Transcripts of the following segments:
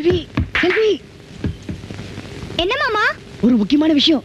செல்வி செல்வி என்ன மாமா ஒரு முக்கியமான விஷயம்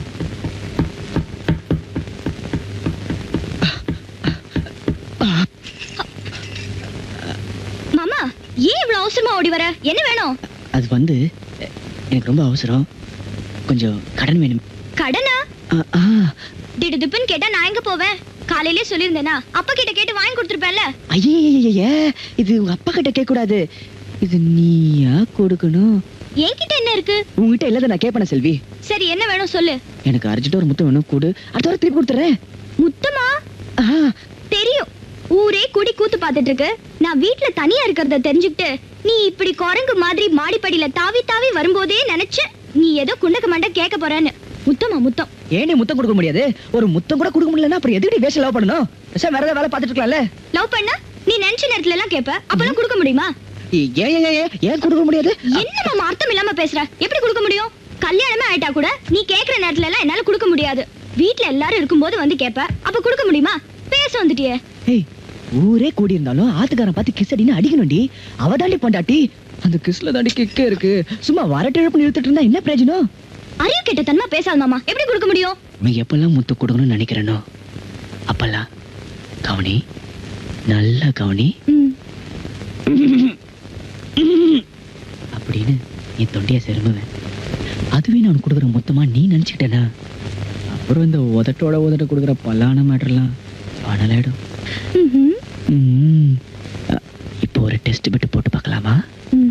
மாமா ஏன் இவ்வளவு அவசரமா ஓடி வர என்ன வேணும் அது வந்து எ- எனக்கு ரொம்ப அவசரம் கொஞ்சம் கடன் வேணும் கடனா ஆ, ஆ, திடுதுப்புன்னு கேட்டா நான் எங்க போவேன் காலையிலே சொல்லியிருந்தேனா அப்பா கிட்ட கேட்டு வாங்கி கொடுத்துருப்பேன்ல ஐயையையைய, இது உங்க அப்பா கிட்ட கேட்க கூடாது இது நீயா கொடுக்கணும் என்கிட்ட என்ன இருக்கு உங்ககிட்ட இல்லாத நான் கேட்பேன் செல்வி சரி என்ன வேணும் சொல்லு எனக்கு அர்ஜென்ட்டா ஒரு முத்தம் வேணும் கூடு அடுத்த வாரம் திருப்பி கொடுத்துறேன் முத்தமா ஆ, தெரியும் ஊரே குடி கூத்து பார்த்துட்டு இருக்கு நான் வீட்ல தனியா இருக்கிறத தெரிஞ்சுக்கிட்டு நீ இப்படி குரங்கு மாதிரி மாடிப்படியில தாவி தாவி வரும்போதே நினைச்ச நீ ஏதோ குண்டக்க மண்ட கேட்க போறேன்னு முத்தமா முத்தம் ஏன் நீ முத்தம் கொடுக்க முடியாது ஒரு முத்தம் கூட கொடுக்க முடியலன்னா அப்புறம் எதுக்கு வேஸ்ட் லவ் பண்ணணும் சார் வேற ஏதாவது வேலை பார்த்துட்டு இருக்கலாம்ல லவ் பண்ணா நீ நினைச்ச நேரத்துல எல்லாம் கேப்ப அப்பெல்லாம் கொடுக்க முடியுமா ஏன் ஏன் ஏன், ஏன் ஏன் கொடுக்க முடியாது என்ன மாமா அர்த்தம் இல்லாம பேசுற எப்படி கொடுக்க முடியும் கல்யாணமே ஆயிட்டா கூட நீ கேக்குற நேரத்துல எல்லாம் என்னால கொடுக்க முடியாது வீட்ல எல்லாரும் இருக்கும்போது வந்து கேப்ப அப்ப கொடுக்க முடியுமா பேச வந்துட்டியே ஏய் ஊரே கூடி இருந்தாலும் ஆத்துக்காரன் பார்த்து கிஸ் அடின்னு அடிக்கணும்டி அவ தாண்டி பொண்டாட்டி அந்த கிஸ்ல தாண்டி கிக்கே இருக்கு சும்மா வரட்டு இழப்பு நிறுத்திட்டு இருந்தா என்ன பிரயோஜனம் அறிவு கெட்ட தன்மா பேசாத மாமா எப்படி கொடுக்க முடியும் உனக்கு எப்பெல்லாம் முத்து கொடுக்கணும்னு நினைக்கிறேனோ அப்பெல்லாம் கவனி நல்ல கவனி ம், அப்படின்னு என் தொண்டைய செருமுவேன் அதுவே நான் கொடுக்குற மொத்தமா நீ நினைச்சுக்கிட்டேனா அப்புறம் இந்த உதட்டோட உதட்ட கொடுக்குற பல்லான மேட்டர்லாம் பணலாயிடும் ம்ஹும். ம். அ, இப்போ ஒரு டெஸ்ட் பிட்டு போட்டு பார்க்கலாமா